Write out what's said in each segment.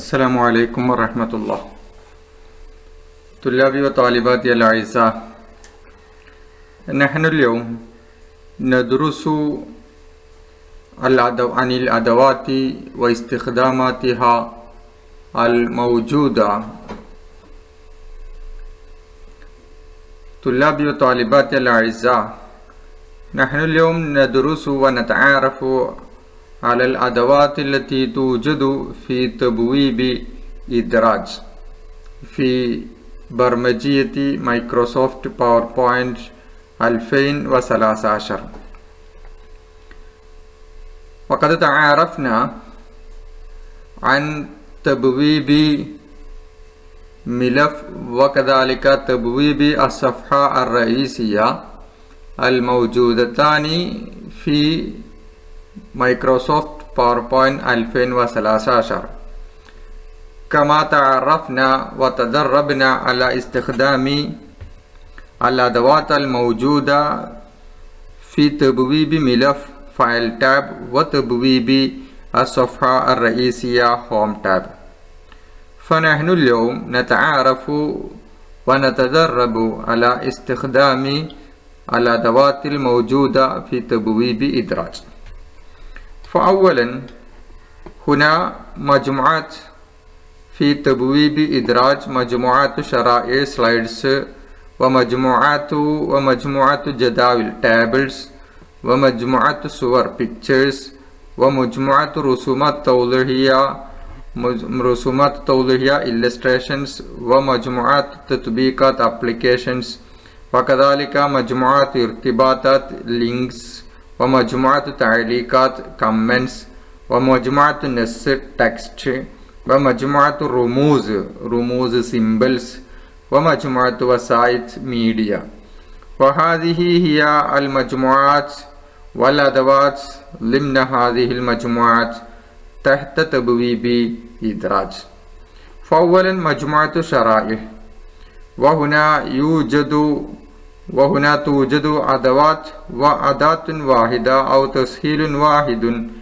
السلام عليكم ورحمة الله طلابي وطالباتي الأعزاء نحن اليوم ندرس الأدو... عن الأدوات واستخداماتها الموجودة طلابي وطالباتي الأعزاء نحن اليوم ندرس ونتعارف على الأدوات التي توجد في تبويب إدراج في برمجية مايكروسوفت باوربوينت 2013 وقد تعارفنا عن تبويب ملف وكذلك تبويب الصفحة الرئيسية الموجودتان في مايكروسوفت باوربوينت 2013 كما تعرفنا وتدربنا على استخدام الأدوات الموجودة في تبويب ملف فايل تاب وتبويب الصفحة الرئيسية هوم تاب فنحن اليوم نتعارف ونتدرب على استخدام الأدوات الموجودة في تبويب إدراج فأولا هنا مجموعات في تبويب إدراج مجموعات شرائع سلايدز ومجموعات ومجموعات جداول تابلز ومجموعات صور pictures ومجموعات رسومات توضيحية رسومات توضيحية illustrations ومجموعات تطبيقات applications وكذلك مجموعات ارتباطات links ومجموعة تعليقات comments ومجموعة نص text ومجموعة رموز رموز symbols ومجموعة وسائط media وهذه هي المجموعات والأدوات ضمن هذه المجموعات تحت تبويب إدراج فأولا مجموعة شرائح وهنا يوجد وهنا توجد أدوات وأداة واحدة أو تسهيل واحد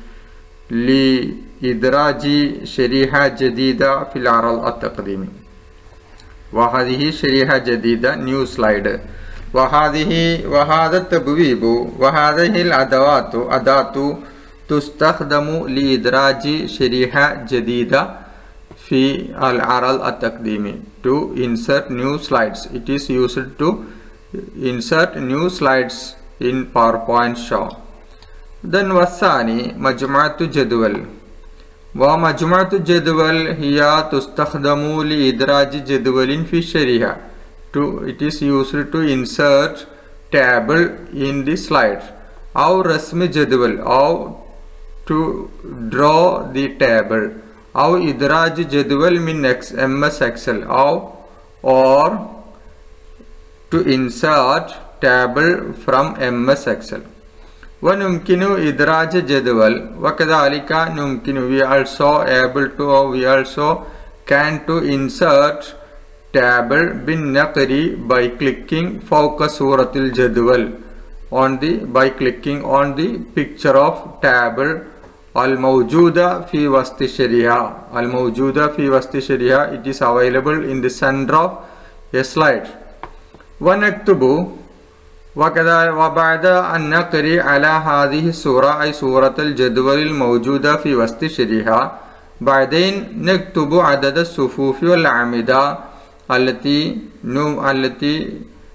لإدراج شريحة جديدة في العرض التقديمي وهذه شريحة جديدة نيو سلايد وهذه وهذا التبويب وهذه الأدوات أداة تستخدم لإدراج شريحة جديدة في العرض التقديمي to insert new slides it is used to insert new slides in PowerPoint show then والثاني مجموعة جدول ومجموعة جدول هي تستخدم لإدراج جدول في الشريحة to it is used to insert table in the slide أو رسم جدول أو to draw the table أو إدراج جدول من MS Excel أو or to insert table from MS Excel ونمكن إدراج جدول وكذلك نمكن we also able to or we also can to insert table بالنقر by clicking فوق صورة الجدول on the by clicking on the picture of table الموجودة في وسط الشريحة الموجودة في وسط الشريحة it is available in the center of a slide ونكتب وكذا وبعد أن نقري على هذه الصورة أي صورة الجدول الموجودة في وسط الشريحة بعدين نكتب عدد الصفوف والأعمدة التي نم التي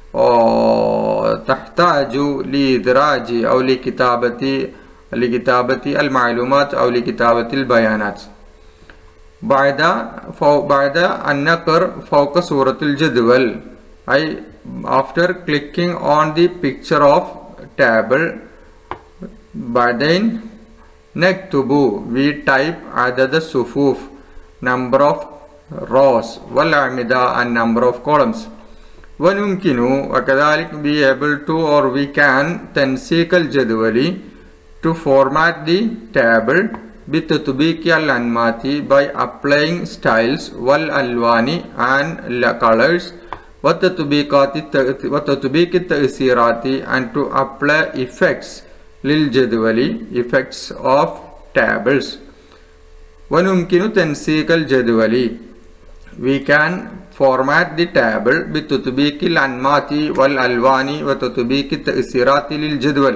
تحتاج لإدراج أو لكتابة لكتابة المعلومات أو لكتابة البيانات بعد فوق بعد النقر فوق صورة الجدول أي after clicking on the picture of table بعدين نكتب we type عدد الصفوف number of rows والأعمدة and number of columns ونمكن وكذلك be able to or we can تنسيق الجدول to format the table بتطبيق الأنماط by applying styles والألوان and colors وتطبيقات وتطبيق التأثيرات and to apply effects للجدول effects of tables വനുംകിനു തെൻസീകൽ ജദുവലി we can format the table ബി തുത്തുബീക്കിൽ അൻമാത്തി വൽ അൽവാനി വ തുത്തുബീക്കി തസിറാത്തിലിൽ ജദ്വൽ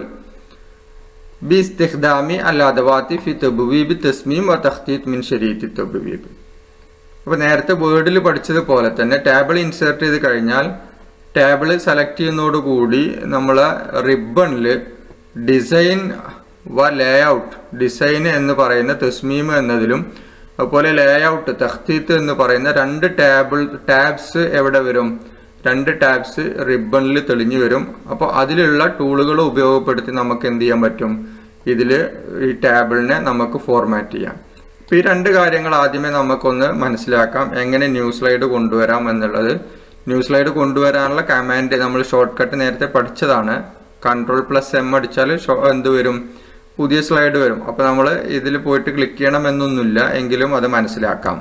باستخدام الأدوات في تبويب التصميم وتخطيط من شريط التبويب അപ്പോൾ നേരത്തെ വേർഡിൽ പഠിച്ചതുപോലെ തന്നെ ടേബിൾ ഇൻസേർട്ട് ചെയ്ത് കഴിഞ്ഞാൽ ടേബിൾ സെലക്ട് ചെയ്യുന്നതോടുകൂടി നമ്മൾ റിബണിൽ ഡിസൈൻ വ ലേ ഔട്ട് ഡിസൈൻ എന്ന് പറയുന്ന തസ്മീം എന്നതിലും അതുപോലെ ലേ ഔട്ട് തഖ്തീത്ത് എന്ന് പറയുന്ന രണ്ട് ടേബിൾ ടാബ്സ് എവിടെ വരും രണ്ട് ടാബ്സ് റിബണിൽ തെളിഞ്ഞു വരും അപ്പോൾ അതിലുള്ള ടൂളുകൾ ഉപയോഗപ്പെടുത്തി നമുക്ക് എന്ത് ചെയ്യാൻ പറ്റും ഇതിൽ ഈ ടേബിളിനെ നമുക്ക് ഫോർമാറ്റ് ചെയ്യാം അപ്പോൾ ഈ രണ്ട് കാര്യങ്ങൾ ആദ്യമേ നമുക്കൊന്ന് മനസ്സിലാക്കാം എങ്ങനെ ന്യൂസ് സ്ലൈഡ് കൊണ്ടുവരാം എന്നുള്ളത് ന്യൂസ് സ്ലൈഡ് കൊണ്ടുവരാനുള്ള കമാൻഡ് നമ്മൾ ഷോർട്ട് കട്ട് നേരത്തെ പഠിച്ചതാണ് കൺട്രോൾ പ്ലസ് എം അടിച്ചാൽ എന്ത് വരും പുതിയ സ്ലൈഡ് വരും അപ്പോൾ നമ്മൾ ഇതിൽ പോയിട്ട് ക്ലിക്ക് ചെയ്യണം എന്നൊന്നുമില്ല എങ്കിലും അത് മനസ്സിലാക്കാം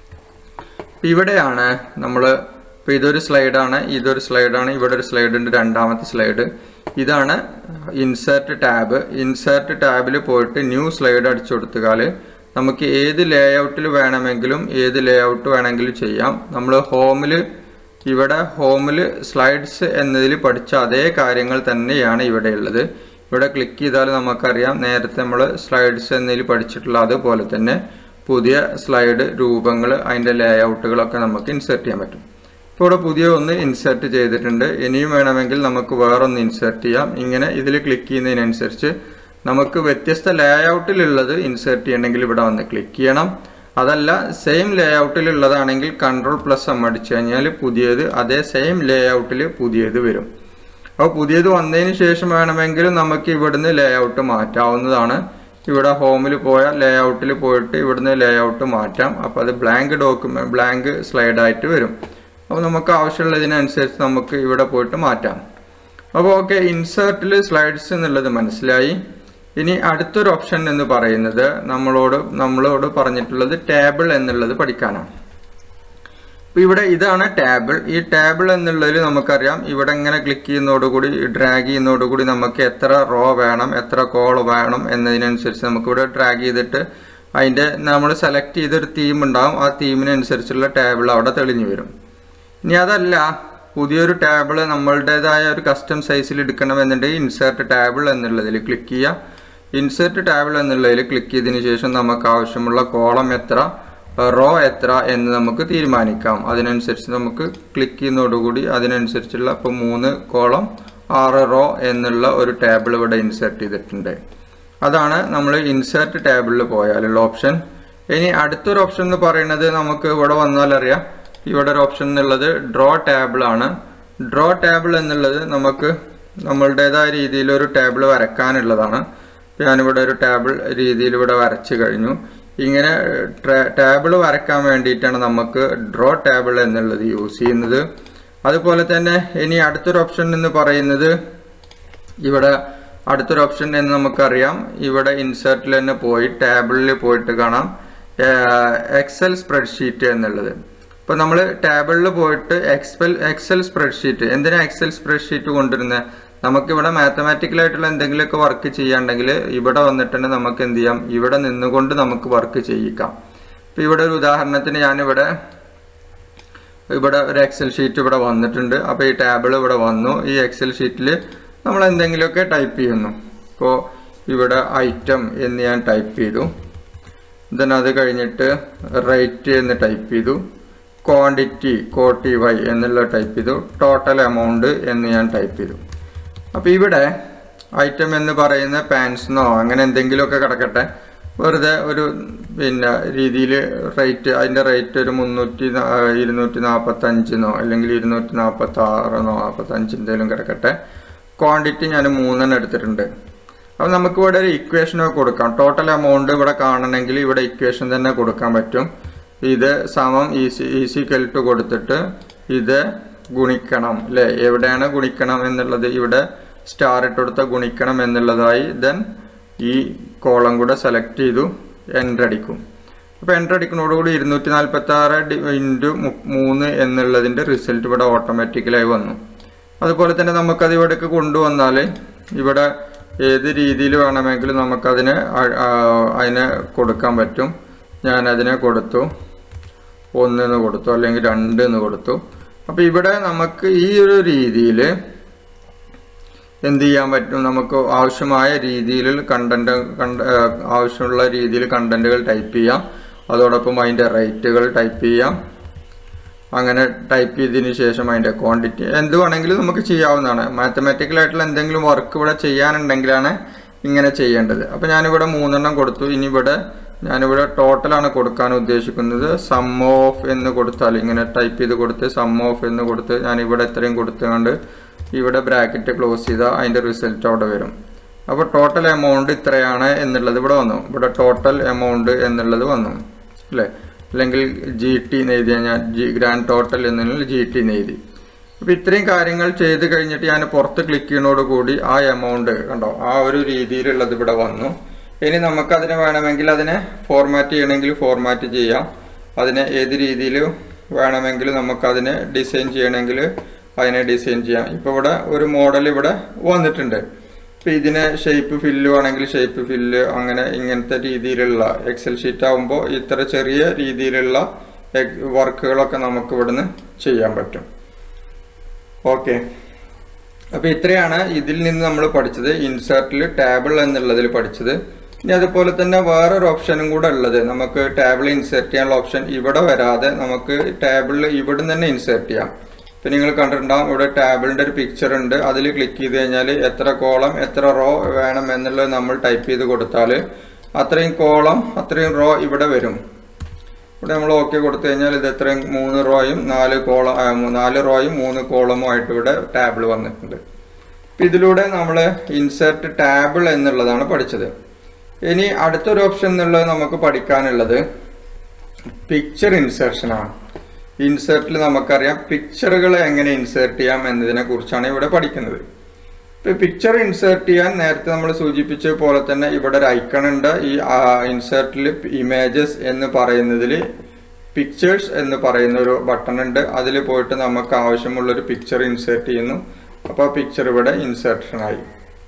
ഇവിടെയാണ് നമ്മൾ ഇപ്പോൾ ഇതൊരു സ്ലൈഡാണ് ഇതൊരു സ്ലൈഡാണ് ഇവിടെ ഒരു സ്ലൈഡ് ഉണ്ട് രണ്ടാമത്തെ സ്ലൈഡ് ഇതാണ് ഇൻസേർട്ട് ടാബ് ഇൻസേർട്ട് ടാബിൽ പോയിട്ട് ന്യൂ സ്ലൈഡ് അടിച്ചു കൊടുത്താൽ നമുക്ക് ഏത് ലേ ഔട്ടിൽ വേണമെങ്കിലും ഏത് ലേ ഔട്ട് വേണമെങ്കിലും ചെയ്യാം നമ്മൾ ഹോമിൽ ഇവിടെ ഹോമിൽ സ്ലൈഡ്സ് എന്നതിൽ പഠിച്ച അതേ കാര്യങ്ങൾ തന്നെയാണ് ഇവിടെ ഉള്ളത് ഇവിടെ ക്ലിക്ക് ചെയ്താൽ നമുക്കറിയാം നേരത്തെ നമ്മൾ സ്ലൈഡ്സ് എന്നതിൽ പഠിച്ചിട്ടുള്ള അതുപോലെ തന്നെ പുതിയ സ്ലൈഡ് രൂപങ്ങൾ അതിൻ്റെ ലേ ഔട്ടുകളൊക്കെ നമുക്ക് ഇൻസേർട്ട് ചെയ്യാൻ പറ്റും ഇപ്പോൾ ഇവിടെ പുതിയ ഒന്ന് ഇൻസേർട്ട് ചെയ്തിട്ടുണ്ട് ഇനിയും വേണമെങ്കിൽ നമുക്ക് വേറൊന്ന് ഇൻസേർട്ട് ചെയ്യാം ഇങ്ങനെ ഇതിൽ ക്ലിക്ക് ചെയ്യുന്നതിനനുസരിച്ച് നമുക്ക് വ്യത്യസ്ത ലേ ഔട്ടിലുള്ളത് ഇൻസേർട്ട് ചെയ്യണമെങ്കിൽ ഇവിടെ വന്ന് ക്ലിക്ക് ചെയ്യണം അതല്ല സെയിം ലേ ഔട്ടിലുള്ളതാണെങ്കിൽ കൺട്രോൾ പ്ലസ് എം അടിച്ചു കഴിഞ്ഞാൽ പുതിയത് അതേ സെയിം ലേ ഔട്ടിൽ പുതിയത് വരും അപ്പോൾ പുതിയത് വന്നതിന് ശേഷം വേണമെങ്കിലും നമുക്ക് ഇവിടുന്ന് ലേ ഔട്ട് മാറ്റാവുന്നതാണ് ഇവിടെ ഹോമിൽ പോയ ലേ ഔട്ടിൽ പോയിട്ട് ഇവിടുന്ന് ലേ ഔട്ട് മാറ്റാം അപ്പോൾ അത് ബ്ലാങ്ക് ഡോക്യുമെന്റ് ബ്ലാങ്ക് സ്ലൈഡായിട്ട് വരും അപ്പോൾ നമുക്ക് ആവശ്യമുള്ളതിനനുസരിച്ച് നമുക്ക് ഇവിടെ പോയിട്ട് മാറ്റാം അപ്പോൾ ഓക്കെ ഇൻസേർട്ടിൽ സ്ലൈഡ്സ് എന്നുള്ളത് മനസ്സിലായി ഇനി അടുത്തൊരു ഓപ്ഷൻ എന്ന് പറയുന്നത് നമ്മളോട് നമ്മളോട് പറഞ്ഞിട്ടുള്ളത് ടേബിൾ എന്നുള്ളത് പഠിക്കാനാണ് അപ്പോൾ ഇവിടെ ഇതാണ് ടേബിൾ ഈ ടേബിൾ എന്നുള്ളതിൽ നമുക്കറിയാം ഇവിടെ ഇങ്ങനെ ക്ലിക്ക് ചെയ്യുന്നതോടുകൂടി ഡ്രാഗ് ചെയ്യുന്നതോടുകൂടി നമുക്ക് എത്ര റോ വേണം എത്ര കോൾ വേണം എന്നതിനനുസരിച്ച് നമുക്ക് ഇവിടെ ഡ്രാഗ് ചെയ്തിട്ട് അതിൻ്റെ നമ്മൾ സെലക്ട് ചെയ്തൊരു തീം ഉണ്ടാകും ആ തീമിനനുസരിച്ചുള്ള ടേബിൾ അവിടെ തെളിഞ്ഞു വരും ഇനി അതല്ല പുതിയൊരു ടേബിൾ നമ്മളുടേതായ ഒരു കസ്റ്റം സൈസിൽ എടുക്കണമെന്നുണ്ടെങ്കിൽ ഇൻസേർട്ട് ടേബിൾ എന്നുള്ളതിൽ ക്ലിക്ക് ചെയ്യുക ഇൻസേർട്ട് ടേബിൾ എന്നുള്ളതിൽ ക്ലിക്ക് ചെയ്തതിന് ശേഷം നമുക്ക് ആവശ്യമുള്ള കോളം എത്ര റോ എത്ര എന്ന് നമുക്ക് തീരുമാനിക്കാം അതിനനുസരിച്ച് നമുക്ക് ക്ലിക്ക് ചെയ്യുന്നതോടുകൂടി അതിനനുസരിച്ചുള്ള ഇപ്പോൾ മൂന്ന് കോളം ആറ് റോ എന്നുള്ള ഒരു ടേബിൾ ഇവിടെ ഇൻസേർട്ട് ചെയ്തിട്ടുണ്ട് അതാണ് നമ്മൾ ഇൻസേർട്ട് ടേബിളിൽ പോയാലുള്ള ഓപ്ഷൻ ഇനി അടുത്തൊരു ഓപ്ഷൻ എന്ന് പറയുന്നത് നമുക്ക് ഇവിടെ വന്നാൽ അറിയാം ഇവിടെ ഒരു ഓപ്ഷൻ എന്നുള്ളത് ഡ്രോ ടേബിൾ ആണ് ഡ്രോ ടേബിൾ എന്നുള്ളത് നമുക്ക് നമ്മളുടേതായ രീതിയിൽ ഒരു ടേബിൾ വരക്കാനുള്ളതാണ് ഞാനിവിടെ ഒരു ടേബിൾ രീതിയിൽ ഇവിടെ വരച്ചു കഴിഞ്ഞു ഇങ്ങനെ ടേബിൾ വരക്കാൻ വേണ്ടിയിട്ടാണ് നമുക്ക് ഡ്രോ ടേബിൾ എന്നുള്ളത് യൂസ് ചെയ്യുന്നത് അതുപോലെ തന്നെ ഇനി അടുത്തൊരു ഓപ്ഷൻ എന്ന് പറയുന്നത് ഇവിടെ അടുത്തൊരു ഓപ്ഷൻ എന്ന് നമുക്കറിയാം ഇവിടെ ഇൻസേർട്ടിൽ തന്നെ പോയി ടേബിളിൽ പോയിട്ട് കാണാം എക്സൽ സ്പ്രെഡ്ഷീറ്റ് എന്നുള്ളത് ഇപ്പോൾ നമ്മൾ ടേബിളിൽ പോയിട്ട് എക്സൽ എക്സൽ സ്പ്രെഡ്ഷീറ്റ് എന്തിനാ എക്സൽ സ്പ്രെഡ്ഷീറ്റ് കൊണ്ടുവരുന്നത് നമുക്കിവിടെ മാത്തമാറ്റിക്കൽ ആയിട്ടുള്ള എന്തെങ്കിലുമൊക്കെ വർക്ക് ചെയ്യാണ്ടെങ്കിൽ ഇവിടെ വന്നിട്ടുണ്ട് നമുക്ക് എന്ത് ചെയ്യാം ഇവിടെ നിന്നുകൊണ്ട് നമുക്ക് വർക്ക് ചെയ്യിക്കാം ഇപ്പം ഇവിടെ ഒരു ഉദാഹരണത്തിന് ഞാനിവിടെ ഇവിടെ ഒരു എക്സൽ ഷീറ്റ് ഇവിടെ വന്നിട്ടുണ്ട് അപ്പോൾ ഈ ടേബിൾ ഇവിടെ വന്നു ഈ എക്സൽ ഷീറ്റിൽ നമ്മൾ എന്തെങ്കിലുമൊക്കെ ടൈപ്പ് ചെയ്യുന്നു ഇപ്പോൾ ഇവിടെ ഐറ്റം എന്ന് ഞാൻ ടൈപ്പ് ചെയ്തു ദെൻ അത് കഴിഞ്ഞിട്ട് റേറ്റ് എന്ന് ടൈപ്പ് ചെയ്തു ക്വാണ്ടിറ്റി കോട്ടി വൈ എന്നുള്ള ടൈപ്പ് ചെയ്തു ടോട്ടൽ എമൗണ്ട് എന്ന് ഞാൻ ടൈപ്പ് ചെയ്തു അപ്പോൾ ഇവിടെ ഐറ്റം എന്ന് പറയുന്ന പാൻസിനോ അങ്ങനെ എന്തെങ്കിലുമൊക്കെ കിടക്കട്ടെ വെറുതെ ഒരു പിന്നെ രീതിയിൽ റേറ്റ് അതിൻ്റെ റേറ്റ് ഒരു മുന്നൂറ്റി ഇരുന്നൂറ്റി നാൽപ്പത്തഞ്ചിനോ അല്ലെങ്കിൽ ഇരുന്നൂറ്റി നാൽപ്പത്തി ആറിനോ നാൽപ്പത്തഞ്ച് എന്തെങ്കിലും കിടക്കട്ടെ ക്വാണ്ടിറ്റി ഞാൻ മൂന്നെണ്ണം എടുത്തിട്ടുണ്ട് അപ്പോൾ നമുക്ക് ഇവിടെ ഒരു ഇക്വേഷനൊക്കെ കൊടുക്കാം ടോട്ടൽ എമൗണ്ട് ഇവിടെ കാണണമെങ്കിൽ ഇവിടെ ഇക്വേഷൻ തന്നെ കൊടുക്കാൻ പറ്റും ഇത് സമം ഈസി ഈസി കെൽട്ട് കൊടുത്തിട്ട് ഇത് ഗുണിക്കണം അല്ലേ എവിടെയാണ് ഗുണിക്കണം എന്നുള്ളത് ഇവിടെ സ്റ്റാർ ഇട്ടെടുത്ത ഗുണിക്കണം എന്നുള്ളതായി ദെൻ ഈ കോളം കൂടെ സെലക്ട് ചെയ്തു എൻ്റർ അടിക്കും അപ്പോൾ എൻ്റർ അടിക്കുന്നതോടുകൂടി ഇരുന്നൂറ്റി നാൽപ്പത്തി ആറ് ഇൻറ്റു മൂന്ന് എന്നുള്ളതിൻ്റെ റിസൾട്ട് ഇവിടെ ഓട്ടോമാറ്റിക്കലായി വന്നു അതുപോലെ തന്നെ നമുക്കത് ഇവിടേക്ക് കൊണ്ടുവന്നാൽ ഇവിടെ ഏത് രീതിയിൽ വേണമെങ്കിലും നമുക്കതിന് അതിന് കൊടുക്കാൻ പറ്റും ഞാൻ അതിനെ കൊടുത്തു ഒന്ന് എന്ന് കൊടുത്തു അല്ലെങ്കിൽ രണ്ട് എന്ന് കൊടുത്തു അപ്പോൾ ഇവിടെ നമുക്ക് ഈ ഒരു രീതിയിൽ എന്ത് ചെയ്യാൻ പറ്റും നമുക്ക് ആവശ്യമായ രീതിയിൽ കണ്ടന്റ് കണ്ട ആവശ്യമുള്ള രീതിയിൽ കണ്ടന്റുകൾ ടൈപ്പ് ചെയ്യാം അതോടൊപ്പം അതിൻ്റെ റേറ്റുകൾ ടൈപ്പ് ചെയ്യാം അങ്ങനെ ടൈപ്പ് ചെയ്തതിന് ശേഷം അതിൻ്റെ ക്വാണ്ടിറ്റി എന്ത് വേണമെങ്കിലും നമുക്ക് ചെയ്യാവുന്നതാണ് മാത്തമാറ്റിക്കലായിട്ടുള്ള എന്തെങ്കിലും വർക്ക് ഇവിടെ ചെയ്യാനുണ്ടെങ്കിലാണ് ഇങ്ങനെ ചെയ്യേണ്ടത് അപ്പോൾ ഞാനിവിടെ മൂന്നെണ്ണം കൊടുത്തു ഇനി ഇവിടെ ഞാനിവിടെ ടോട്ടലാണ് കൊടുക്കാൻ ഉദ്ദേശിക്കുന്നത് സം ഓഫ് എന്ന് കൊടുത്താൽ ഇങ്ങനെ ടൈപ്പ് ചെയ്ത് കൊടുത്ത് സം ഓഫ് എന്ന് കൊടുത്ത് ഞാനിവിടെ ഇത്രയും കൊടുത്തുകൊണ്ട് ഇവിടെ ബ്രാക്കറ്റ് ക്ലോസ് ചെയ്താൽ അതിൻ്റെ റിസൾട്ട് അവിടെ വരും അപ്പോൾ ടോട്ടൽ എമൗണ്ട് ഇത്രയാണ് എന്നുള്ളത് ഇവിടെ വന്നു ഇവിടെ ടോട്ടൽ എമൗണ്ട് എന്നുള്ളത് വന്നു അല്ലേ അല്ലെങ്കിൽ ജി ടി എഴുതി ഞാൻ ജി ഗ്രാൻഡ് ടോട്ടൽ എന്നുള്ള ജി ടി എഴുതി അപ്പോൾ ഇത്രയും കാര്യങ്ങൾ ചെയ്ത് കഴിഞ്ഞിട്ട് ഞാൻ പുറത്ത് ക്ലിക്ക് ചെയ്യുന്നതോട് കൂടി ആ എമൗണ്ട് കണ്ടോ ആ ഒരു രീതിയിലുള്ളത് ഇവിടെ വന്നു ഇനി നമുക്കതിനെ വേണമെങ്കിൽ അതിനെ ഫോർമാറ്റ് ചെയ്യണമെങ്കിൽ ഫോർമാറ്റ് ചെയ്യാം അതിനെ ഏത് രീതിയിൽ വേണമെങ്കിൽ നമുക്കതിനെ ഡിസൈൻ ചെയ്യണമെങ്കിൽ അതിനെ ഡിസൈൻ ചെയ്യാം ഇപ്പോൾ ഇവിടെ ഒരു മോഡൽ ഇവിടെ വന്നിട്ടുണ്ട് ഇപ്പം ഇതിനെ ഷേപ്പ് ഫില്ല് വേണമെങ്കിൽ ഷേപ്പ് ഫില്ല് അങ്ങനെ ഇങ്ങനത്തെ രീതിയിലുള്ള എക്സൽ ഷീറ്റ് ആകുമ്പോൾ ഇത്ര ചെറിയ രീതിയിലുള്ള വർക്കുകളൊക്കെ നമുക്ക് ഇവിടുന്ന് ചെയ്യാൻ പറ്റും ഓക്കെ അപ്പോൾ ഇത്രയാണ് ഇതിൽ നിന്ന് നമ്മൾ പഠിച്ചത് ഇൻസേർട്ടിൽ ടേബിൾ എന്നുള്ളതിൽ പഠിച്ചത് ഇനി അതുപോലെ തന്നെ വേറൊരു ഓപ്ഷനും കൂടെ ഉള്ളത് നമുക്ക് ടേബിൾ ഇൻസേർട്ട് ചെയ്യാനുള്ള ഓപ്ഷൻ ഇവിടെ വരാതെ നമുക്ക് ടേബിളിൽ ഇവിടെ തന്നെ ഇൻസേർട്ട് ചെയ്യാം ഇപ്പം നിങ്ങൾ കണ്ടിട്ടുണ്ടാവും ഇവിടെ ടേബിളിൻ്റെ ഒരു പിക്ചർ ഉണ്ട് അതിൽ ക്ലിക്ക് ചെയ്ത് കഴിഞ്ഞാൽ എത്ര കോളം എത്ര റോ വേണം എന്നുള്ളത് നമ്മൾ ടൈപ്പ് ചെയ്ത് കൊടുത്താൽ അത്രയും കോളം അത്രയും റോ ഇവിടെ വരും ഇവിടെ നമ്മൾ ഓക്കെ കൊടുത്തു കഴിഞ്ഞാൽ ഇത് എത്രയും മൂന്ന് റോയും നാല് കോളം നാല് റോയും മൂന്ന് കോളമും ആയിട്ട് ഇവിടെ ടേബിൾ വന്നിട്ടുണ്ട് അപ്പം ഇതിലൂടെ നമ്മൾ ഇൻസേർട്ട് ടേബിൾ എന്നുള്ളതാണ് പഠിച്ചത് ഇനി അടുത്തൊരു ഓപ്ഷൻ എന്നുള്ളത് നമുക്ക് പഠിക്കാനുള്ളത് പിക്ചർ ഇൻസേർഷനാണ് ഇൻസേർട്ടിൽ നമുക്കറിയാം പിക്ചറുകൾ എങ്ങനെ ഇൻസേർട്ട് ചെയ്യാം എന്നതിനെ കുറിച്ചാണ് ഇവിടെ പഠിക്കുന്നത് ഇപ്പൊ പിക്ചർ ഇൻസേർട്ട് ചെയ്യാൻ നേരത്തെ നമ്മൾ സൂചിപ്പിച്ച പോലെ തന്നെ ഇവിടെ ഒരു ഐക്കൺ ഉണ്ട് ഈ ഇൻസേർട്ടിൽ ഇമേജസ് എന്ന് പറയുന്നതിൽ പിക്ചേഴ്സ് എന്ന് പറയുന്ന ഒരു ബട്ടൺ ഉണ്ട് അതിൽ പോയിട്ട് നമുക്ക് ആവശ്യമുള്ള ഒരു പിക്ചർ ഇൻസേർട്ട് ചെയ്യുന്നു അപ്പോൾ ആ പിക്ചർ ഇവിടെ ഇൻസേർഷൻ ആയി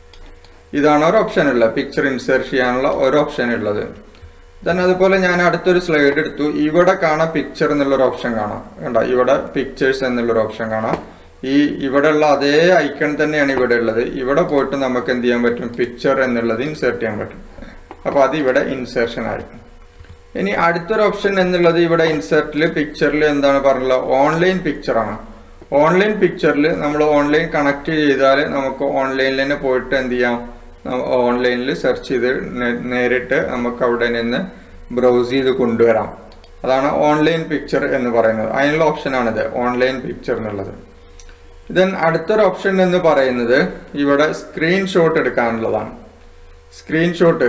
ഇതാണ് ഒരു ഓപ്ഷൻ ഉള്ളത് പിക്ചർ ഇൻസേർട്ട് ചെയ്യാനുള്ള ഒരു ഓപ്ഷൻ ഉള്ളത് ദെൻ അതുപോലെ ഞാൻ അടുത്തൊരു സ്ലൈഡ് എടുത്തു ഇവിടെ കാണാം പിക്ചർ എന്നുള്ളൊരു ഓപ്ഷൻ കാണാം കണ്ടോ ഇവിടെ പിക്ചേഴ്സ് എന്നുള്ളൊരു ഓപ്ഷൻ കാണാം ഈ ഇവിടെയുള്ള അതേ ഐക്കൺ തന്നെയാണ് ഇവിടെ ഉള്ളത് ഇവിടെ പോയിട്ട് നമുക്ക് എന്ത് ചെയ്യാൻ പറ്റും പിക്ചർ എന്നുള്ളത് ഇൻസേർട്ട് ചെയ്യാൻ പറ്റും അപ്പോൾ അത് ഇവിടെ ഇൻസേർഷൻ ആയി ഇനി അടുത്തൊരു ഓപ്ഷൻ എന്നുള്ളത് ഇവിടെ ഇൻസേർട്ടിൽ പിക്ചറിൽ എന്താണ് പറഞ്ഞുള്ളത് ഓൺലൈൻ പിക്ചറാണ് ഓൺലൈൻ പിക്ചറിൽ നമ്മൾ ഓൺലൈൻ കണക്ട് ചെയ്താൽ നമുക്ക് ഓൺലൈനിൽ തന്നെ പോയിട്ട് എന്ത് ചെയ്യാം ഓൺലൈനിൽ സെർച്ച് ചെയ്ത് നേരിട്ട് നമുക്ക് അവിടെ നിന്ന് ബ്രൗസ് ചെയ്ത് കൊണ്ടുവരാം അതാണ് ഓൺലൈൻ പിക്ചർ എന്ന് പറയുന്നത് അതിനുള്ള ഓപ്ഷനാണിത് ഓൺലൈൻ പിക്ചർ എന്നുള്ളത് ദെൻ അടുത്തൊരു ഓപ്ഷൻ എന്ന് പറയുന്നത് ഇവിടെ സ്ക്രീൻഷോട്ട് എടുക്കാനുള്ളതാണ് സ്ക്രീൻഷോട്ട്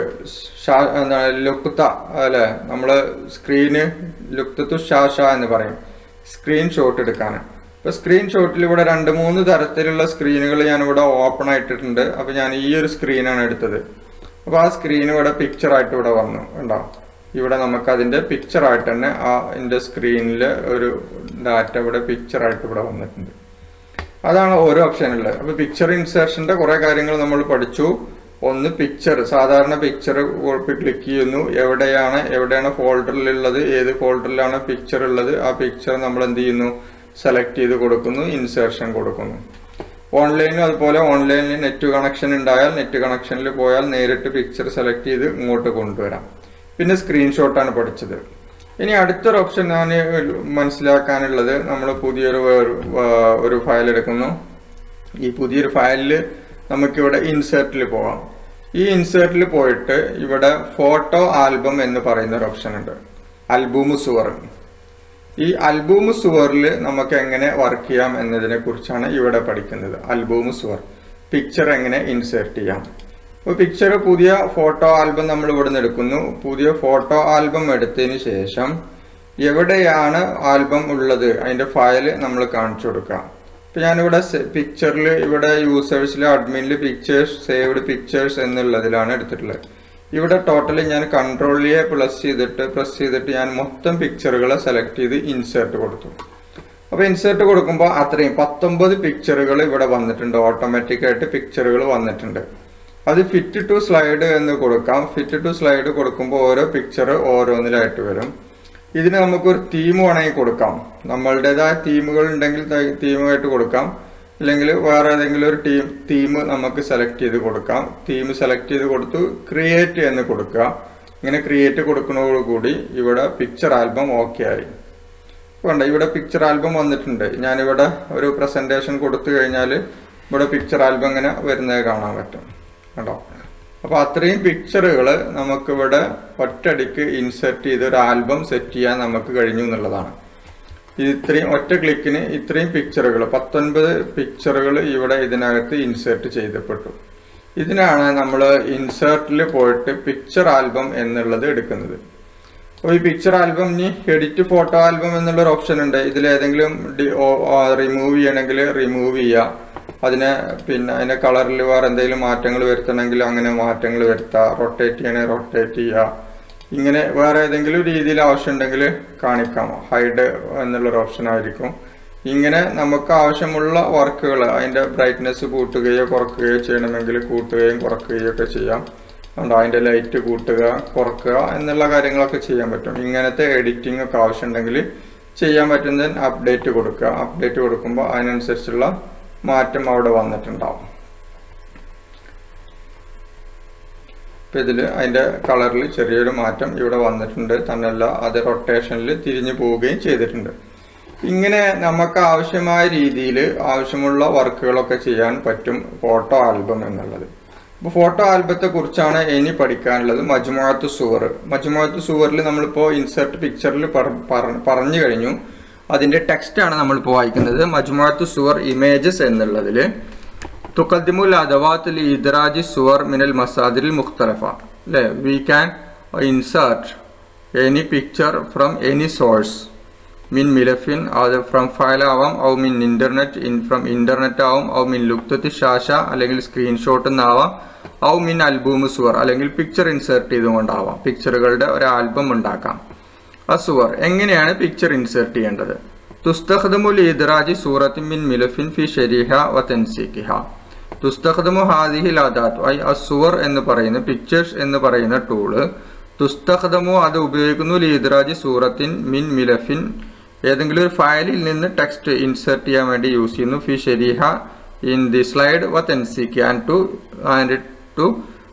ലുക്ത അല്ലെ നമ്മൾ സ്ക്രീന് ലുക്തത്തു ഷാഷ എന്ന് പറയും സ്ക്രീൻഷോട്ട് എടുക്കാൻ ഇപ്പൊ സ്ക്രീൻഷോട്ടിൽ ഇവിടെ രണ്ട് മൂന്ന് തരത്തിലുള്ള സ്ക്രീനുകൾ ഞാൻ ഇവിടെ ഓപ്പൺ ആയിട്ടിട്ടുണ്ട് അപ്പൊ ഞാൻ ഈ ഒരു സ്ക്രീനാണ് എടുത്തത് അപ്പൊ ആ സ്ക്രീൻ ഇവിടെ പിക്ചർ ആയിട്ട് ഇവിടെ വന്നു ഉണ്ടോ ഇവിടെ നമുക്ക് അതിന്റെ പിക്ചർ ആയിട്ട് തന്നെ ആ എൻ്റെ സ്ക്രീനിൽ ഒരു ഡാറ്റ ഇവിടെ പിക്ചർ ആയിട്ട് ഇവിടെ വന്നിട്ടുണ്ട് അതാണ് ഓരോ ഓപ്ഷനുള്ളത് അപ്പൊ പിക്ചർ ഇൻസേർഷന്റെ കുറെ കാര്യങ്ങൾ നമ്മൾ പഠിച്ചു ഒന്ന് പിക്ചർ സാധാരണ പിക്ചർ ക്ലിക്ക് ചെയ്യുന്നു എവിടെയാണ് എവിടെയാണ് ഫോൾഡറിലുള്ളത് ഏത് ഫോൾഡറിലാണ് പിക്ചർ ഉള്ളത് ആ പിക്ചർ നമ്മൾ എന്ത് ചെയ്യുന്നു സെലക്ട് ചെയ്ത് കൊടുക്കുന്നു ഇൻസേർഷൻ കൊടുക്കുന്നു ഓൺലൈനും അതുപോലെ ഓൺലൈനിൽ നെറ്റ് കണക്ഷൻ ഉണ്ടായാൽ നെറ്റ് കണക്ഷനിൽ പോയാൽ നേരിട്ട് പിക്ചർ സെലക്ട് ചെയ്ത് ഇങ്ങോട്ട് കൊണ്ടുവരാം പിന്നെ സ്ക്രീൻഷോട്ടാണ് പഠിച്ചത് ഇനി അടുത്തൊരു ഓപ്ഷൻ ഞാൻ മനസ്സിലാക്കാനുള്ളത് നമ്മൾ പുതിയൊരു ഒരു ഫയൽ എടുക്കുന്നു ഈ പുതിയൊരു ഫയലിൽ നമുക്കിവിടെ ഇൻസേർട്ടിൽ പോകാം ഈ ഇൻസേർട്ടിൽ പോയിട്ട് ഇവിടെ ഫോട്ടോ ആൽബം എന്ന് പറയുന്ന ഒരു ഓപ്ഷൻ ഉണ്ട് ആൽബൂം സുവർ ഈ അൽബൂം സുവറിൽ നമുക്ക് എങ്ങനെ വർക്ക് ചെയ്യാം എന്നതിനെ കുറിച്ചാണ് ഇവിടെ പഠിക്കുന്നത് അൽബൂം സുവർ പിക്ചർ എങ്ങനെ ഇൻസേർട്ട് ചെയ്യാം അപ്പോൾ പിക്ചർ പുതിയ ഫോട്ടോ ആൽബം നമ്മൾ ഇവിടുന്ന് എടുക്കുന്നു പുതിയ ഫോട്ടോ ആൽബം എടുത്തതിന് ശേഷം എവിടെയാണ് ആൽബം ഉള്ളത് അതിന്റെ ഫയൽ നമ്മൾ കാണിച്ചു കൊടുക്കാം ഇപ്പം ഞാനിവിടെ പിക്ചറിൽ ഇവിടെ യൂസേഴ്സിൽ അഡ്മിനിൽ പിക്ചേഴ്സ് സേവ്ഡ് പിക്ചേഴ്സ് എന്നുള്ളതിലാണ് എടുത്തിട്ടുള്ളത് ഇവിടെ ടോട്ടലി ഞാൻ കൺട്രോൾ എ പ്ലസ് ചെയ്തിട്ട് പ്രസ് ചെയ്തിട്ട് ഞാൻ മൊത്തം പിക്ചറുകളെ സെലക്ട് ചെയ്ത് ഇൻസേർട്ട് കൊടുത്തു അപ്പോൾ ഇൻസേർട്ട് കൊടുക്കുമ്പോൾ അത്രയും പത്തൊമ്പത് പിക്ചറുകൾ ഇവിടെ വന്നിട്ടുണ്ട് ഓട്ടോമാറ്റിക് ആയിട്ട് പിക്ചറുകൾ വന്നിട്ടുണ്ട് അത് ഫിറ്റ് ടു സ്ലൈഡ് എന്ന് കൊടുക്കാം ഫിറ്റ് ടു സ്ലൈഡ് കൊടുക്കുമ്പോൾ ഓരോ പിക്ചർ ഓരോന്നിലായിട്ട് വരും ഇതിന് നമുക്കൊരു തീം വേണമെങ്കിൽ കൊടുക്കാം നമ്മളുടേതായ തീമുകൾ ഉണ്ടെങ്കിൽ തീമായിട്ട് കൊടുക്കാം അല്ലെങ്കിൽ വേറെ ഏതെങ്കിലും ഒരു ടീം തീം നമുക്ക് സെലക്ട് ചെയ്ത് കൊടുക്കാം തീം സെലക്ട് ചെയ്ത് കൊടുത്തു ക്രിയേറ്റ് എന്ന് കൊടുക്കുക ഇങ്ങനെ ക്രിയേറ്റ് കൊടുക്കുന്നതോടുകൂടി ഇവിടെ പിക്ചർ ആൽബം ഓക്കെ ആയി വേണ്ട ഇവിടെ പിക്ചർ ആൽബം വന്നിട്ടുണ്ട് ഞാനിവിടെ ഒരു പ്രസന്റേഷൻ കൊടുത്തു കഴിഞ്ഞാൽ ഇവിടെ പിക്ചർ ആൽബം ഇങ്ങനെ വരുന്നത് കാണാൻ പറ്റും കേട്ടോ അപ്പോൾ അത്രയും പിക്ചറുകൾ നമുക്കിവിടെ ഒറ്റയടിക്ക് ഇൻസെർട്ട് ചെയ്ത് ഒരു ആൽബം സെറ്റ് ചെയ്യാൻ നമുക്ക് കഴിഞ്ഞു എന്നുള്ളതാണ് ഇത് ഇത്രയും ഒറ്റ ക്ലിക്കിന് ഇത്രയും പിക്ചറുകൾ പത്തൊൻപത് പിക്ചറുകൾ ഇവിടെ ഇതിനകത്ത് ഇൻസേർട്ട് ചെയ്തപ്പെട്ടു ഇതിനാണ് നമ്മൾ ഇൻസേർട്ടിൽ പോയിട്ട് പിക്ചർ ആൽബം എന്നുള്ളത് എടുക്കുന്നത് അപ്പോൾ ഈ പിക്ചർ ആൽബം ഇനി എഡിറ്റ് ഫോട്ടോ ആൽബം എന്നുള്ള ഒരു ഓപ്ഷൻ ഉണ്ട് ഇതിൽ ഏതെങ്കിലും റിമൂവ് ചെയ്യണമെങ്കിൽ റിമൂവ് ചെയ്യുക അതിനെ പിന്നെ അതിന്റെ കളറിൽ വേറെ എന്തെങ്കിലും മാറ്റങ്ങൾ വരുത്തണമെങ്കിൽ അങ്ങനെ മാറ്റങ്ങൾ വരുത്തുക റൊട്ടേറ്റ് ചെയ്യണേ റൊട്ടേറ്റ് ചെയ്യുക ഇങ്ങനെ വേറെ ഏതെങ്കിലും രീതിയിൽ ആവശ്യമുണ്ടെങ്കിൽ കാണിക്കാം ഹൈഡ് എന്നുള്ളൊരു ഓപ്ഷൻ ആയിരിക്കും ഇങ്ങനെ നമുക്ക് ആവശ്യമുള്ള വർക്കുകൾ അതിൻ്റെ ബ്രൈറ്റ്നെസ് കൂട്ടുകയോ കുറക്കുകയോ ചെയ്യണമെങ്കിൽ കൂട്ടുകയും കുറക്കുകയോ ഒക്കെ ചെയ്യാം അതുകൊണ്ട് അതിൻ്റെ ലൈറ്റ് കൂട്ടുക കുറക്കുക എന്നുള്ള കാര്യങ്ങളൊക്കെ ചെയ്യാൻ പറ്റും ഇങ്ങനത്തെ എഡിറ്റിംഗ് ഒക്കെ ആവശ്യമുണ്ടെങ്കിൽ ചെയ്യാൻ പറ്റുന്നതിന് അപ്ഡേറ്റ് കൊടുക്കുക അപ്ഡേറ്റ് കൊടുക്കുമ്പോൾ അതിനനുസരിച്ചുള്ള മാറ്റം അവിടെ വന്നിട്ടുണ്ടാവും ഇപ്പം ഇതിൽ അതിൻ്റെ കളറിൽ ചെറിയൊരു മാറ്റം ഇവിടെ വന്നിട്ടുണ്ട് തന്നല്ല അത് റൊട്ടേഷനിൽ തിരിഞ്ഞു പോവുകയും ചെയ്തിട്ടുണ്ട് ഇങ്ങനെ നമുക്ക് ആവശ്യമായ രീതിയിൽ ആവശ്യമുള്ള വർക്കുകളൊക്കെ ചെയ്യാൻ പറ്റും ഫോട്ടോ ആൽബം എന്നുള്ളത് അപ്പോൾ ഫോട്ടോ ആൽബത്തെ കുറിച്ചാണ് ഇനി പഠിക്കാനുള്ളത് മജുമാത്ത് സുവർ മജുമാത്ത് സുവറിൽ നമ്മളിപ്പോൾ ഇൻസെർട്ട് പിക്ചറിൽ പറഞ്ഞു കഴിഞ്ഞു അതിൻ്റെ ടെക്സ്റ്റാണ് നമ്മളിപ്പോൾ വായിക്കുന്നത് മജുമാത്ത് സുവർ ഇമേജസ് എന്നുള്ളതിൽ തുക്കദ്ദിമുൽ അദവാത്ത് ഇദ്രാജി സുവർ മിനൽ മസാദിൽ മുഖ്തലഫ അല്ലേ we can insert any picture from any source മിൻ മിലഫിൻ അത് ഫ്രം ഫയൽ ആവാം ഔ മിൻ ഇന്റർനെറ്റ് ഇൻ ഫ്രം ഇന്റർനെറ്റ് ആവും ഔ മിൻ ലുക്തത്തി ഷാഷ അല്ലെങ്കിൽ സ്ക്രീൻഷോട്ട് നിന്നാവാം ഔ മിൻ അൽബൂം സുവർ അല്ലെങ്കിൽ പിക്ചർ ഇൻസേർട്ട് ചെയ്തുകൊണ്ടാവാം പിക്ചറുകളുടെ ഒരു ആൽബം ഉണ്ടാക്കാം അസുവർ എങ്ങനെയാണ് പിക്ചർ ഇൻസേർട്ട് ചെയ്യേണ്ടത് തുസ്തഖദമുൽ ഇദ്രാജി സൂറത്തിൻ മിൻ മിലഫിൻ ഫി ഷരീഹ വ തൻസീഖിഹ തുസ്തഖദമു ഹാദിഹിൽ അദാത്ത് ഐ അസുവർ എന്ന് പറയുന്ന പിക്ചേഴ്സ് എന്ന് പറയുന്ന ടൂള് തുസ്തഖദമു അത് ഉപയോഗിക്കുന്നു ലീദ്രാജി സൂറത്തിൻ മിൻ മിലഫിൻ ഏതെങ്കിലും ഒരു ഫയലിൽ നിന്ന് ടെക്സ്റ്റ് ഇൻസേർട്ട് ചെയ്യാൻ വേണ്ടി യൂസ് ചെയ്യുന്നു ഫി ഷരീഹ ഇൻ ദി സ്ലൈഡ് വ തൻസീഖ് and to and to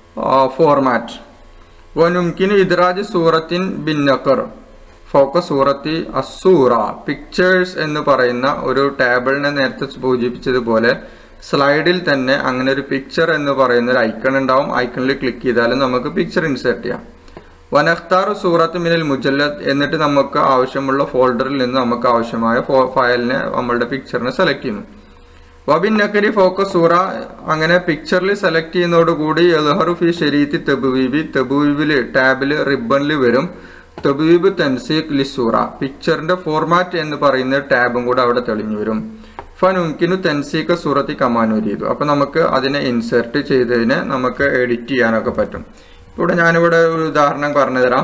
format വനുംകിനു ഇദ്രാജ് സൂറത്തിൻ ബിൻ നക്കർ ഫോക്കസ് സൂറത്തി അസൂറ പിക്ചേഴ്സ് എന്ന് പറയുന്ന ഒരു ടേബിളിനെ നേരത്തെ സൂചിപ്പിച്ചതുപോലെ സ്ലൈഡിൽ തന്നെ അങ്ങനെ ഒരു പിക്ചർ എന്ന് പറയുന്ന ഒരു ഐക്കൺ ഉണ്ടാവും ഐക്കണിൽ ക്ലിക്ക് ചെയ്താലും നമുക്ക് പിക്ചർ ഇൻസേർട്ട് ചെയ്യാം വനഖ്താർ സൂറത്ത് മിനൽ മുജല്ലദ് എന്നിട്ട് നമുക്ക് ആവശ്യമുള്ള ഫോൾഡറിൽ നിന്ന് നമുക്ക് ആവശ്യമായ ഫയലിനെ നമ്മളുടെ പിക്ചറിനെ സെലക്ട് ചെയ്യുന്നു വബിൻ നക്കരി ഫോക്കസ് സൂറ അങ്ങനെ പിക്ചറിൽ സെലക്ട് ചെയ്യുന്നതോടുകൂടി യൽഹറു ഫി ഷെരീത്തി തെബുവീബി തെബുവീബിൽ ടാബിൽ റിബണിൽ വരും തെബുവീബ് തൻസീഖ് ലിസൂറ പിക്ചറിന്റെ ഫോർമാറ്റ് എന്ന് പറയുന്ന ടാബും കൂടെ അവിടെ തെളിഞ്ഞു വരും ഫനുക്കിനു തെൻസീഖ സൂറത്തി കമാനൂരിയതു അപ്പൊ നമുക്ക് അതിനെ ഇൻസേർട്ട് ചെയ്തതിന് നമുക്ക് എഡിറ്റ് ചെയ്യാനൊക്കെ പറ്റും ഇവിടെ ഞാനിവിടെ ഒരു ഉദാഹരണം പറഞ്ഞു തരാം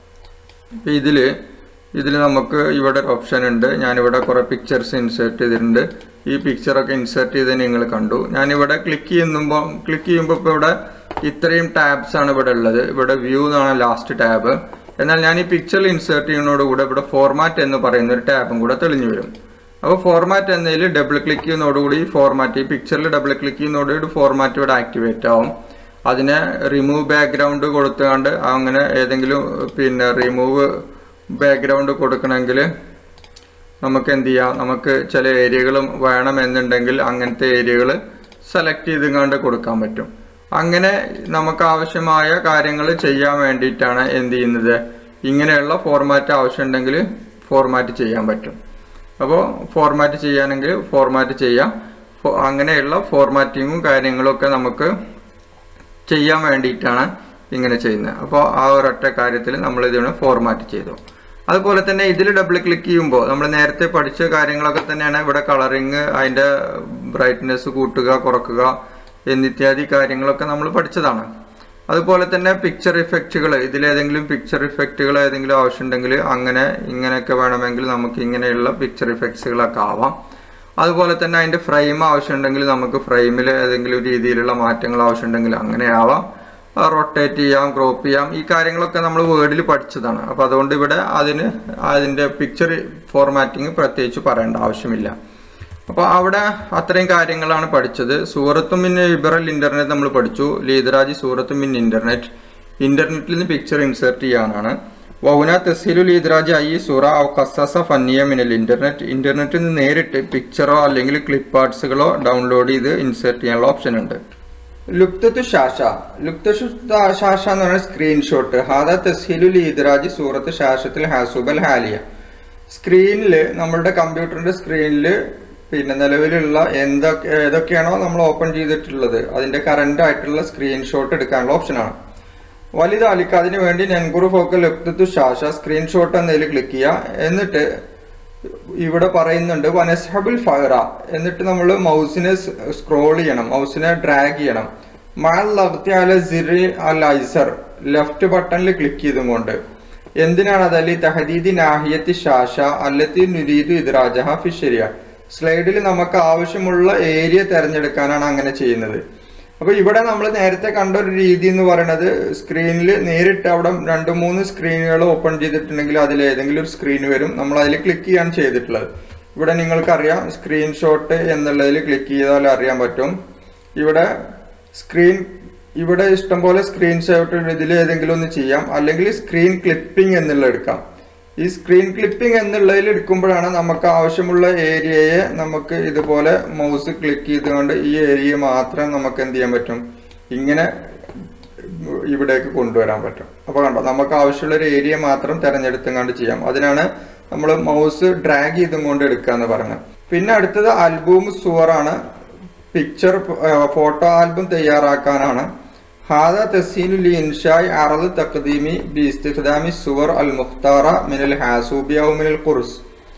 ഇപ്പം ഇതിൽ ഇതിൽ നമുക്ക് ഇവിടെ ഒരു ഓപ്ഷൻ ഉണ്ട് ഞാനിവിടെ കുറേ പിക്ചേഴ്സ് ഇൻസേർട്ട് ചെയ്തിട്ടുണ്ട് ഈ പിക്ചറൊക്കെ ഇൻസേർട്ട് ചെയ്ത് നിങ്ങൾ കണ്ടു ഞാനിവിടെ ക്ലിക്ക് ചെയ്യുമ്പോൾ ക്ലിക്ക് ചെയ്യുമ്പോൾ ഇപ്പോൾ ഇവിടെ ഇത്രയും ടാബ്സ് ആണ് ഇവിടെ ഉള്ളത് ഇവിടെ വ്യൂ എന്നാണ് ലാസ്റ്റ് ടാബ് എന്നാൽ ഞാൻ ഈ പിക്ചറിൽ ഇൻസേർട്ട് ചെയ്യുന്നതോടുകൂടെ ഇവിടെ ഫോർമാറ്റ് എന്ന് പറയുന്ന ഒരു ടാബും കൂടെ തെളിഞ്ഞു വരും അപ്പോൾ ഫോർമാറ്റ് എന്നതിൽ ഡബിൾ ക്ലിക്ക് ചെയ്യുന്നതോടുകൂടി ഈ ഫോർമാറ്റ് ഈ പിക്ചറിൽ ഡബിൾ ക്ലിക്ക് ചെയ്യുന്നതോടുകൂടി ഫോർമാറ്റ് ഇവിടെ ആക്ടിവേറ്റ് ആവും അതിനെ റിമൂവ് ബാക്ക്ഗ്രൗണ്ട് കൊടുത്തുകൊണ്ട് അങ്ങനെ ഏതെങ്കിലും പിന്നെ റിമൂവ് ബാക്ക്ഗ്രൗണ്ട് കൊടുക്കണമെങ്കിൽ നമുക്ക് എന്ത് ചെയ്യാം നമുക്ക് ചില ഏരിയകളും വേണമെന്നുണ്ടെങ്കിൽ അങ്ങനത്തെ ഏരിയകൾ സെലക്ട് ചെയ്തുകൊണ്ട് കൊടുക്കാൻ പറ്റും അങ്ങനെ നമുക്ക് ആവശ്യമായ കാര്യങ്ങൾ ചെയ്യാൻ വേണ്ടിയിട്ടാണ് എന്ത് ചെയ്യുന്നത് ഇങ്ങനെയുള്ള ഫോർമാറ്റ് ആവശ്യമുണ്ടെങ്കിൽ ഫോർമാറ്റ് ചെയ്യാൻ പറ്റും അപ്പോൾ ഫോർമാറ്റ് ചെയ്യാനെങ്കിൽ ഫോർമാറ്റ് ചെയ്യാം അങ്ങനെയുള്ള ഫോർമാറ്റിങ്ങും കാര്യങ്ങളും ഒക്കെ നമുക്ക് ചെയ്യാൻ വേണ്ടിയിട്ടാണ് ഇങ്ങനെ ചെയ്യുന്നത് അപ്പോൾ ആ ഒരൊറ്റ കാര്യത്തിൽ നമ്മൾ ഇതിനെ ഫോർമാറ്റ് ചെയ്തു അതുപോലെ തന്നെ ഇതിൽ ഡബിൾ ക്ലിക്ക് ചെയ്യുമ്പോൾ നമ്മൾ നേരത്തെ പഠിച്ച കാര്യങ്ങളൊക്കെ തന്നെയാണ് ഇവിടെ കളറിങ് അതിൻ്റെ ബ്രൈറ്റ്നെസ് കൂട്ടുക കുറക്കുക എന്നിത്യാദി കാര്യങ്ങളൊക്കെ നമ്മൾ പഠിച്ചതാണ് അതുപോലെ തന്നെ പിക്ചർ ഇഫക്റ്റുകൾ ഇതിലേതെങ്കിലും പിക്ചർ ഇഫക്റ്റുകൾ ഏതെങ്കിലും ആവശ്യമുണ്ടെങ്കിൽ അങ്ങനെ ഇങ്ങനെയൊക്കെ വേണമെങ്കിൽ നമുക്ക് ഇങ്ങനെയുള്ള പിക്ചർ ഇഫക്ട്സുകളൊക്കെ ആവാം അതുപോലെ തന്നെ അതിൻ്റെ ഫ്രെയിം ആവശ്യമുണ്ടെങ്കിൽ നമുക്ക് ഫ്രെയിമിൽ ഏതെങ്കിലും രീതിയിലുള്ള മാറ്റങ്ങൾ ആവശ്യമുണ്ടെങ്കിൽ അങ്ങനെയാവാം റൊട്ടേറ്റ് ചെയ്യാം ക്രോപ്പ് ചെയ്യാം ഈ കാര്യങ്ങളൊക്കെ നമ്മൾ വേർഡിൽ പഠിച്ചതാണ് അപ്പോൾ അതുകൊണ്ട് ഇവിടെ അതിന് അതിൻ്റെ പിക്ചർ ഫോർമാറ്റിംഗ് പ്രത്യേകിച്ച് പറയേണ്ട ആവശ്യമില്ല അപ്പോൾ അവിടെ അത്രയും കാര്യങ്ങളാണ് പഠിച്ചത് സൂറത്തും മിൻ ഇബറൽ ഇൻ്റർനെറ്റ് നമ്മൾ പഠിച്ചു ലീദറാജി സൂറത്തും മിൻ ഇൻ്റർനെറ്റ് ഇൻ്റർനെറ്റിൽ നിന്ന് പിക്ചർ ഇൻസേർട്ട് ചെയ്യാനാണ് വൗന തെസീലു ലീദറാജി ഐ സൂറ ഔ കസസ ഫന്നിയ മിനൽ ഇൻ്റർനെറ്റ് ഇൻ്റർനെറ്റിൽ നിന്ന് നേരിട്ട് പിക്ചറോ അല്ലെങ്കിൽ ക്ലിപ്പ് ആർട്സുകളോ ഡൗൺലോഡ് ചെയ്ത് ഇൻസേർട്ട് ചെയ്യാനുള്ള ഓപ്ഷൻ ഉണ്ട് ലുക്തത്തു ഷാഷ ലുക്തഷു ഷാഷ എന്ന് പറയുന്നത് സ്ക്രീൻഷോട്ട് ഹാദ തസ്ഹീലു ലീദറാജി സൂറത്ത് ഷാഷത്തിൽ ഹാസുബൽ ഹാലിയ സ്ക്രീനിൽ നമ്മളുടെ കമ്പ്യൂട്ടറിന്റെ സ്ക്രീനിൽ പിന്നെ നിലവിലുള്ള എന്തൊക്കെ ഏതൊക്കെയാണോ നമ്മൾ ഓപ്പൺ ചെയ്തിട്ടുള്ളത് അതിന്റെ കറന്റ് ആയിട്ടുള്ള സ്ക്രീൻഷോട്ട് എടുക്കാനുള്ള ഓപ്ഷനാണ് വലുതാലിക്ക് അതിനു വേണ്ടി നെൻകുറു ഫോക്കൽ ലുക്തത്തു ഷാഷ സ്ക്രീൻഷോട്ട് എന്നതിൽ ക്ലിക്ക് ചെയ്യുക എന്നിട്ട് ഇവിടെ പറയുന്നുണ്ട് വനസ്ഹബുൽ ഫഹറ എന്നിട്ട് നമ്മൾ മൗസിനെ സ്ക്രോൾ ചെയ്യണം മൗസിനെ ഡ്രാഗ് ചെയ്യണം മാൽ ലഗ്തിയാല സിറി അൽ ഐസർ ലെഫ്റ്റ് ബട്ടണിൽ ക്ലിക്ക് ചെയ്തും കൊണ്ട് എന്തിനാണ് അതല്ലി തഹദീദി നാഹിയത്തി ഷാഷ അല്ലത്തി നുരീദു ഇദ്രാജഹ ഫിഷരിയ സ്ലൈഡിൽ നമുക്ക് ആവശ്യമുള്ള ഏരിയ തിരഞ്ഞെടുക്കാനാണ് അങ്ങനെ ചെയ്യുന്നത് അപ്പൊ ഇവിടെ നമ്മൾ നേരത്തെ കണ്ട ഒരു രീതി എന്ന് പറയുന്നത് സ്ക്രീനിൽ നേരിട്ട് അവിടെ രണ്ട് മൂന്ന് സ്ക്രീനുകൾ ഓപ്പൺ ചെയ്തിട്ടുണ്ടെങ്കിൽ അതിൽ ഏതെങ്കിലും ഒരു സ്ക്രീൻ വരും നമ്മൾ അതിൽ ക്ലിക്ക് ചെയ്യാണ് ചെയ്തിട്ടുള്ളത് ഇവിടെ നിങ്ങൾക്കറിയാം സ്ക്രീൻഷോട്ട് എന്നുള്ളതിൽ ക്ലിക്ക് ചെയ്താൽ അറിയാൻ പറ്റും ഇവിടെ സ്ക്രീൻ ഇവിടെ ഇഷ്ടംപോലെ സ്ക്രീൻഷോട്ട് ഇതിൽ ഏതെങ്കിലും ഒന്ന് ചെയ്യാം അല്ലെങ്കിൽ സ്ക്രീൻ ക്ലിപ്പിംഗ് എന്നുള്ള എടുക്കാം ഈ സ്ക്രീൻ ക്ലിപ്പിംഗ് എന്നുള്ളതിൽ എടുക്കുമ്പോഴാണ് നമുക്ക് ആവശ്യമുള്ള ഏരിയയെ നമുക്ക് ഇതുപോലെ മൗസ് ക്ലിക്ക് ചെയ്തുകൊണ്ട് ഈ ഏരിയ മാത്രം നമുക്ക് എന്ത് ചെയ്യാൻ പറ്റും ഇങ്ങനെ ഇവിടേക്ക് കൊണ്ടുവരാൻ പറ്റും അപ്പോൾ കണ്ടോ നമുക്ക് ആവശ്യമുള്ള ഒരു ഏരിയ മാത്രം തിരഞ്ഞെടുത്തും കണ്ട് ചെയ്യാം അതിനാണ് നമ്മൾ മൗസ് ഡ്രാഗ് ചെയ്തും കൊണ്ട് എടുക്കുക എന്ന് പറഞ്ഞത് പിന്നെ അടുത്തത് ആൽബം സുവറാണ് പിക്ചർ ഫോട്ടോ ആൽബം തയ്യാറാക്കാനാണ് هذا تسهيل لإنشاء عرض تقديمي باستخدام الصور المختارة من الحاسوب أو من القرص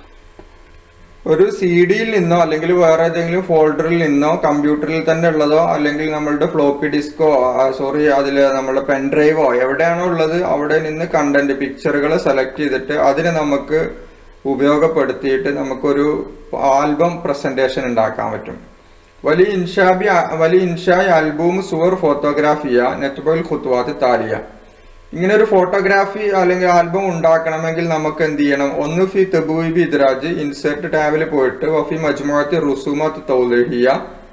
ഒരു സി ഡിയിൽ നിന്നോ അല്ലെങ്കിൽ വേറെ ഏതെങ്കിലും ഫോൾഡറിൽ നിന്നോ കമ്പ്യൂട്ടറിൽ തന്നെ ഉള്ളതോ അല്ലെങ്കിൽ നമ്മളുടെ ഫ്ലോപ്പി ഡിസ്കോ സോറി അതിൽ നമ്മളുടെ പെൻഡ്രൈവോ എവിടെയാണോ ഉള്ളത് അവിടെ നിന്ന് കണ്ടന്റ് പിക്ചറുകൾ സെലക്ട് ചെയ്തിട്ട് അതിനെ നമുക്ക് ഉപയോഗപ്പെടുത്തിയിട്ട് നമുക്കൊരു ആൽബം പ്രസന്റേഷൻ ഉണ്ടാക്കാൻ പറ്റും വലിയ ഇൻഷാബി വലിയ ഇൻഷായ് ആൽബൂം സുവർ ഫോട്ടോഗ്രാഫിയ നെറ്റ്ബോൽ ഖുത്വാത്ത് താലിയ ഇങ്ങനെ ഒരു ഫോട്ടോഗ്രാഫി അല്ലെങ്കിൽ ആൽബം ഉണ്ടാക്കണമെങ്കിൽ നമുക്ക് എന്ത് ചെയ്യണം ഒന്ന് ഫി തബൂബി ഇദ്രാജ് ഇൻസേർട്ട് ടാബിൽ പോയിട്ട് വഫി മജ്മുഅത്ത് റുസൂമത്ത് തൗലഹിയ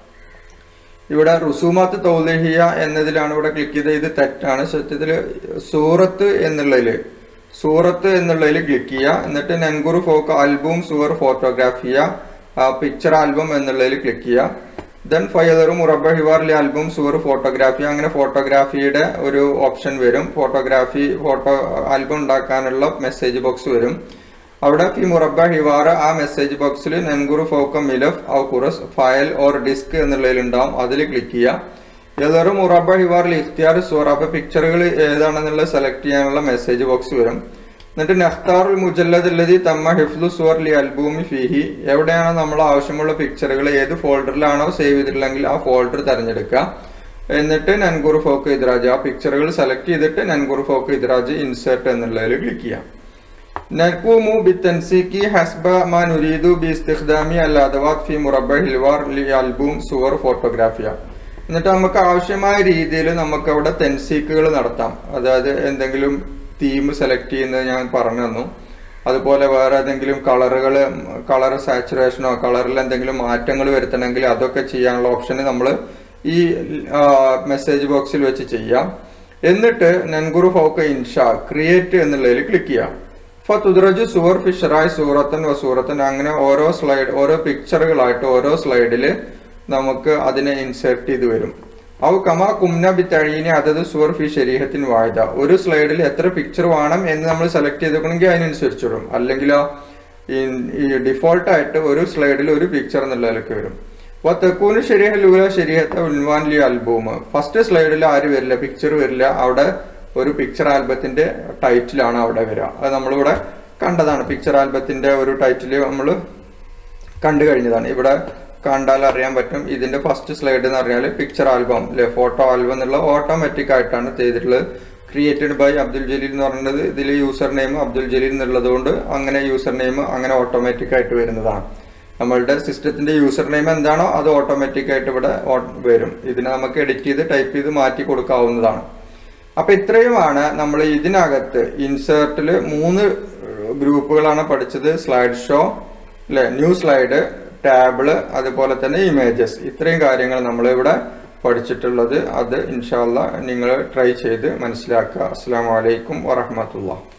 ഇവിടെ റുസൂമത്ത് തൗലഹിയ എന്നതിലാണ് ഇവിടെ ക്ലിക്ക് ചെയ്ത് ഇത് തെറ്റാണ് സത്യത്തിൽ സൂറത്ത് എന്നുള്ളതിൽ സൂറത്ത് എന്നുള്ളതിൽ ക്ലിക്ക് ചെയ്യുക എന്നിട്ട് നൻഗുറു ഫോക്ക് ആൽബം സുവർ ഫോട്ടോഗ്രാഫിയ പിക്ചർ ആൽബം എന്നുള്ളതിൽ ക്ലിക്ക് ചെയ്യുക ദെൻ ഫയലറും മുറബ ഹിവാറിലെ ആൽബം സുവർ ഫോട്ടോഗ്രാഫി അങ്ങനെ ഫോട്ടോഗ്രാഫിയുടെ ഒരു ഓപ്ഷൻ വരും ഫോട്ടോഗ്രാഫി ഫോട്ടോ ആൽബം ഉണ്ടാക്കാനുള്ള മെസ്സേജ് ബോക്സ് വരും അവിടെ ഫി മുറബ ഹിവാർ ആ മെസ്സേജ് ബോക്സിൽ നെൻഗുറു ഫോക്ക മിലഫ് ഔ കുറസ് ഫയൽ ഓർ ഡിസ്ക് എന്നുള്ളതിൽ ഉണ്ടാവും അതിൽ ക്ലിക്ക് ചെയ്യുക ഏതൊരു മുറബ ഹിവാറിൽ ഇഖ്തിയാർ സുവർ അപ്പൊ പിക്ചറുകൾ ഏതാണെന്നുള്ളത് സെലക്ട് ചെയ്യാനുള്ള മെസ്സേജ് ബോക്സ് വരും എന്നിട്ട് നെഹ്താറുൽ മുജല്ലദ് അല്ലതി തമ്മ ഹിഫ്ലു സുവർ ലി അൽബൂമി ഫിഹി എവിടെയാണോ നമ്മൾ ആവശ്യമുള്ള പിക്ചറുകൾ ഏത് ഫോൾഡറിലാണോ സേവ് ചെയ്തിട്ടുണ്ടെങ്കിൽ ആ ഫോൾഡർ തിരഞ്ഞെടുക്കുക എന്നിട്ട് നൻഗുർ ഫോക്ക് ഇദ്രാജ് ആ പിക്ചറുകൾ സെലക്ട് ചെയ്തിട്ട് നൻഗുർ ഫോക്ക് ഇദ്രാജ് ഇൻസേർട്ട് എന്നുള്ളതിൽ ക്ലിക്ക് ചെയ്യാം നക്കൂമു ബിത്തൻസിക്കി ഹസ്ബ മാ നുരീദു ബി ഇസ്തിഖ്ദാമി അൽ അദവാത് ഫി മുറബ ഹിൽവാർ ലി ആൽബൂം സുവർ ഫോട്ടോഗ്രാഫിയ എന്നിട്ട് നമുക്ക് ആവശ്യമായ രീതിയിൽ നമുക്ക് അവിടെ തെൻസീക്കുകൾ നടത്താം അതായത് എന്തെങ്കിലും തീം സെലക്ട് ചെയ്യുന്നത് ഞാൻ പറഞ്ഞു തന്നു അതുപോലെ വേറെ ഏതെങ്കിലും കളറുകൾ കളർ സാച്ചുറേഷനോ കളറിൽ എന്തെങ്കിലും മാറ്റങ്ങൾ വരുത്തണമെങ്കിൽ അതൊക്കെ ചെയ്യാനുള്ള ഓപ്ഷന് നമ്മൾ ഈ മെസ്സേജ് ബോക്സിൽ വെച്ച് ചെയ്യാം എന്നിട്ട് നൻഗുറു ഫോക്ക ഇൻഷാ ക്രിയേറ്റ് എന്നുള്ളതിൽ ക്ലിക്ക് ചെയ്യാം ഫുദ്റജു സുവർ ഫിഷറായ് സൂറത്തൻ വ സൂറത്തൻ അങ്ങനെ ഓരോ സ്ലൈഡ് ഓരോ പിക്ചറുകളായിട്ട് ഓരോ സ്ലൈഡിൽ നമുക്ക് അതിനെ ഇൻസേർട്ട് ചെയ്ത് വരും ഔ കമാ കുംന ബി തഴീനെ അതത് സുവർ ഫി ശരീരത്തിന് വാഴ്ത ഒരു സ്ലൈഡിൽ എത്ര പിക്ചർ വേണം എന്ന് നമ്മൾ സെലക്ട് ചെയ്തേക്കണമെങ്കിൽ അതിനനുസരിച്ച് വരും അല്ലെങ്കിൽ ഈ ഡിഫോൾട്ട് ആയിട്ട് ഒരു സ്ലൈഡിൽ ഒരു പിക്ചർ എന്നുള്ളതിലൊക്കെ വരും അപ്പോൾ തെക്കൂന് ശരിയ ലൂല ശരിയത്തെ ഉൻവാൻ ലി ആൽബം ഫസ്റ്റ് സ്ലൈഡിൽ ആര് വരില്ല പിക്ചർ വരില്ല അവിടെ ഒരു പിക്ചർ ആൽബത്തിന്റെ ടൈറ്റിലാണ് അവിടെ വരിക അത് നമ്മളിവിടെ കണ്ടതാണ് പിക്ചർ ആൽബത്തിന്റെ ഒരു ടൈറ്റിൽ നമ്മൾ കണ്ടു കഴിഞ്ഞതാണ് ഇവിടെ കണ്ടാൽ അറിയാൻ പറ്റും ഇതിന്റെ ഫസ്റ്റ് സ്ലൈഡ് എന്ന് പറഞ്ഞാൽ പിക്ചർ ആൽബം അല്ലെ ഫോട്ടോ ആൽബം എന്നുള്ള ഓട്ടോമാറ്റിക് ആയിട്ടാണ് ചെയ്തിട്ടുള്ളത് ക്രിയേറ്റഡ് ബൈ അബ്ദുൽ ജലീൽ എന്ന് പറയുന്നത് ഇതിൽ യൂസർ നെയിം അബ്ദുൽ ജലീൽ എന്നുള്ളത് കൊണ്ട് അങ്ങനെ യൂസർ നെയിം അങ്ങനെ ഓട്ടോമാറ്റിക് ആയിട്ട് വരുന്നതാണ് നമ്മളുടെ സിസ്റ്റത്തിന്റെ യൂസർ നെയിം എന്താണോ അത് ഓട്ടോമാറ്റിക് ആയിട്ട് ഇവിടെ ഓ- വരും ഇതിനെ നമുക്ക് എഡിറ്റ് ചെയ്ത് ടൈപ്പ് ചെയ്ത് മാറ്റി കൊടുക്കാവുന്നതാണ് അപ്പൊ ഇത്രയുമാണ് നമ്മൾ ഇതിനകത്ത് ഇൻസേർട്ടിൽ മൂന്ന് ഗ്രൂപ്പുകളാണ് പഠിച്ചത് സ്ലൈഡ് ഷോ അല്ലെ ന്യൂ സ്ലൈഡ് ടാബിള് അതുപോലെ തന്നെ ഇമേജസ് ഇത്രയും കാര്യങ്ങൾ നമ്മൾ ഇവിടെ പഠിച്ചിട്ടുള്ളത് അത് ഇൻഷാല്ല നിങ്ങൾ ട്രൈ ചെയ്ത് മനസ്സിലാക്കുക അസ്സാം വലൈക്കും വറഹമത്തുള്ള